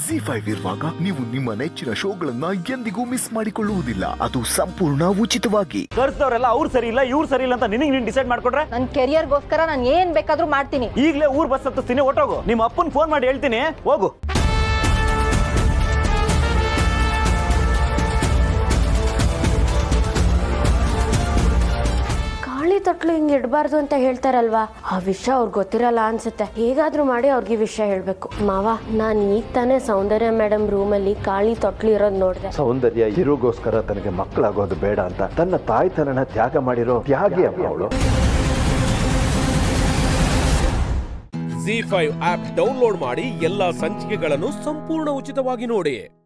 G five ಇರುವಾಗ ನೀವು ನಿಮ್ಮ ನೆಚ್ಚಿನ ಶೋಗಳನ್ನ ಎಂದಿಗೂ ಮಿಸ್ ಮಾಡಿಕೊಳ್ಳುವುದಿಲ್ಲ ಅದು ಸಂಪೂರ್ಣ ಉಚಿತವಾಗಿ ಕರ್ಸ್ದವ್ರೆಲ್ಲ ಅವ್ರು ಸರಿ ಇಲ್ಲ ಇವ್ರು ಸರಿ ಇಲ್ಲ ಅಂತ ನಿನಗೆ ನೀನು ಡಿಸೈಡ್ ಮಾಡ್ಕೊಟ್ರೆ ನನ್ನ ಕೆರಿಯರ್ಗೋಸ್ಕರ ನಾನು ಏನ್ ಬೇಕಾದ್ರೂ ಮಾಡ್ತೀನಿ ಈಗಲೇ ಊರ್ ಬಸ್ ಹತ್ತಿಸ್ತೀನಿ ಹೊಟ್ಟೋಗು ನಿಮ್ಮ ಅಪ್ಪನ್ ಫೋನ್ ಮಾಡಿ ಹೇಳ್ತೀನಿ ಹೋಗು ಗಾಳಿ ತೊಟ್ಲು ಹಿಂಗೆ ಇಡಬಾರ್ದು ಅಂತ ಹೇಳ್ತಾರಲ್ವಾ ಆ ವಿಷಯ ಅವ್ರಿಗೆ ಗೊತ್ತಿರಲ್ಲ ಅನ್ಸುತ್ತೆ ಹೇಗಾದ್ರೂ ಮಾಡಿ ಅವ್ರಿಗೆ ವಿಷಯ ಹೇಳ್ಬೇಕು ಮಾವ ನಾನು ಈಗ ತಾನೇ ಸೌಂದರ್ಯ ಮೇಡಮ್ ರೂಮಲ್ಲಿ ಗಾಳಿ ತೊಟ್ಲು ಇರೋದು ನೋಡಿದೆ ಸೌಂದರ್ಯ ಇರುಗೋಸ್ಕರ ತನಗೆ ಮಕ್ಕಳಾಗೋದು ಬೇಡ ಅಂತ ತನ್ನ ತಾಯ್ತನನ ತ್ಯಾಗ ಮಾಡಿರೋ ತ್ಯಾಗಿ ಅಮ್ಮ ಅವಳು ಜಿ ಫೈವ್ ಆಪ್ ಡೌನ್ಲೋಡ್ ಮಾಡಿ ಎಲ್ಲಾ ಸಂಚಿಕೆಗಳನ್ನು ಸಂಪೂರ್ಣ ಉಚಿತವಾಗಿ ನೋಡಿ